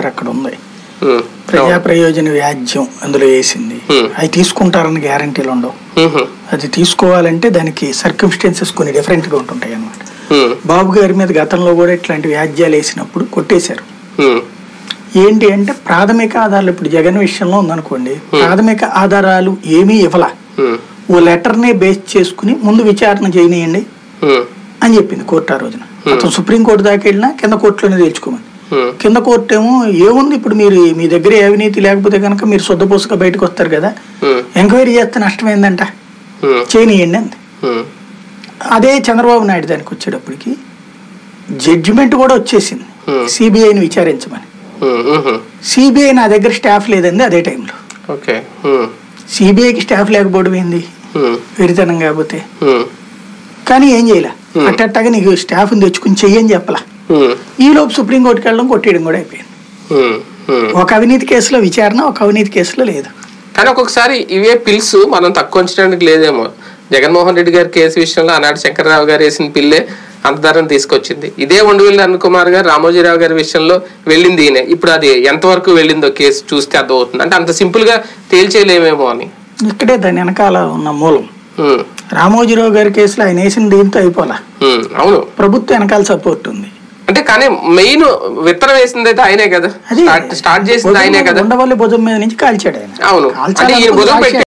Paper అక్కడ ఉంది ఉమ్, ప్రజా ప్రయోజన వ్యాజ్యం అందులో వేసింది Hmm. అవి తీసుకుంటారని గ్యారంటీలు ఉండవు ఉహుం, అది తీసుకోవాలంటే దానికి సర్కమ్స్టెన్సెస్ కొన్ని డిఫరెంట్గా ఉంటుంటాయి అన్నమాట ఉమ్, బాబు గారి మీద గతంలో కూడా ఇట్లాంటి వ్యాజ్యాలు వేసినప్పుడు కొట్టేశారు ఉమ్, ఏంటి అంటే ప్రాథమిక ఆధారాలు ఇప్పుడు జగన్ విషయంలో ఉందనుకోండి ప్రాథమిక ఆధారాలు ఏమీ ఇవ్వలా ఉమ్, ఓ లెటర్నే బేస్ చేసుకుని ముందు విచారణ చేయనీయండి ఉమ్, అని చెప్పింది కోర్టు ఆ రోజున అతను సుప్రీంకోర్టు దాకా వెళ్ళినా కింద కోర్టులోనే తేల్చుకోమని ఉమ్, కింద కోర్టు ఏమో ఏముంది ఇప్పుడు మీరు మీ దగ్గర ఏ అవినీతి లేకపోతే కనుక మీరు శుద్ధపూసగా బయటకు వస్తారు కదా ఉమ్, ఎంక్వైరీ చేస్తే నష్టమైందంట ఉమ్, చేయనీయండి అంది ఉమ్, అదే చంద్రబాబు నాయుడు దానికి వచ్చేటప్పటికి జడ్జిమెంట్ కూడా వచ్చేసింది Hmm. సిబిఐని విచారించమని ఉమ్, ఉహుం, సిబిఐ నా దగ్గర స్టాఫ్ లేదండి అదే టైంలో ఓకే ఉమ్, సిబిఐకి స్టాఫ్ లేకపోవడం ఏంది ఉమ్, వెరితనం కాకపోతే ఉమ్, కానీ ఏం చేయలే Hmm. అట్టట్టగా నీకు స్టాఫ్ని తెచ్చుకుని చెయ్యని చెప్పలా ఉమ్, ఈ లోపు సుప్రీంకోర్టుకి వెళ్ళడం కొట్టేయడం కూడా అయిపోయింది ఉమ్, ఉమ్. ఒక అవినీతి కేసులో విచారణ ఒక అవినీతి కేసులో లేదు కానీ ఒక్కొక్కసారి ఇవే పిల్స్ మనం తక్కువ ఉంచడానికి లేదేమో జగన్మోహన్ రెడ్డి గారి కేసు విషయంలో ఆనాడు శంకర్రావు గారు వేసిన పిల్లే అంత ధరను తీసుకొచ్చింది ఇదే ఉండవల్లి అరుణ్ కుమార్ గారు రామోజీరావు గారి విషయంలో వెళ్ళింది ఈయనే ఇప్పుడు అది ఎంతవరకు వెళ్ళిందో కేసు చూస్తే అర్థమవుతుంది అంటే అంత సింపుల్ గా తేల్చేయలేమేమో అని ఇక్కడే దాని వెనకాల ఉన్న మూలం ఉమ్, రామోజీరావు గారి కేసులో ఆయన వేసిన దీంతో అయిపోలా ఉమ్, అవును ప్రభుత్వం వెనకాల సపోర్ట్ ఉంది అంటే కానీ మెయిన్ విత్తనం వేసింది అయితే ఆయనే కదా అది స్టార్ట్ స్టార్ట్ చేసింది ఆయనే కదా ఉండవల్లి భుజం మీద నుంచి కాల్చాడు ఆయన అవును అంటే కాల్చాలనుకున్న ఈయన భుజం రాజశేఖర్ పెట్టి